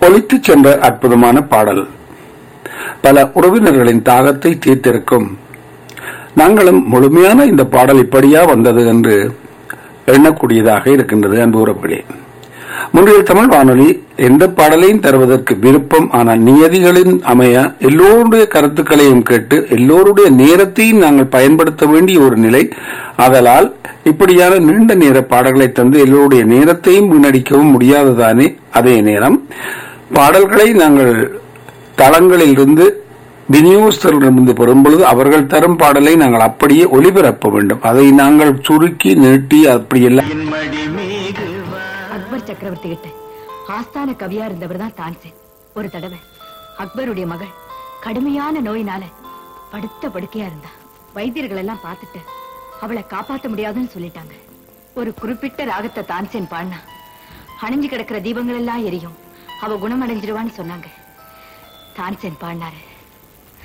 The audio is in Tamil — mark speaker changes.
Speaker 1: ஒலித்துச் சென்ற அற்புதமான பாடல் பல உறவினர்களின் தாகத்தை தீர்த்திருக்கும் நாங்களும் முழுமையான இந்த பாடல் இப்படியா வந்தது என்று எண்ணக்கூடியதாக இருக்கின்றது அன்பு உறவுகளே முன்றைய தமிழ் வானொலி எந்த பாடலையும் தருவதற்கு விருப்பம் ஆனால் நியதிகளின் அமைய எல்லோருடைய கருத்துக்களையும் கேட்டு எல்லோருடைய நேரத்தையும் நாங்கள் பயன்படுத்த வேண்டிய ஒரு நிலை ஆதலால் இப்படியான நீண்ட நேர பாடல்களை தந்து எல்லோருடைய நேரத்தையும் வீணடிக்கவும் முடியாததானே அதே நேரம் பாடல்களை நாங்கள் தளங்களில் இருந்து விநியோகஸ்தரிடமிருந்து பெறும் பொழுது அவர்கள் தரும் பாடலை நாங்கள் அப்படியே ஒலிபரப்ப வேண்டும் அதை நாங்கள் சுருக்கி நீட்டி அப்படியெல்லாம்
Speaker 2: அக்பர் சக்கரவர்த்தி கிட்ட ஆஸ்தான கவியா இருந்தவர் தான் தான்சேன் ஒரு தடவை அக்பருடைய மகள் கடுமையான நோயினால படுத்த படுக்கையா இருந்தா வைத்தியர்கள் எல்லாம் பார்த்துட்டு அவளை காப்பாத்த முடியாதுன்னு சொல்லிட்டாங்க ஒரு குறிப்பிட்ட ராகத்தை தான்சேன் பாடினா அணைஞ்சு கிடக்கிற தீபங்கள் எல்லாம் எரியும் அவ குணமடைஞ்சிடுவான்னு சொன்னாங்க தான்சேன் பாடினாரு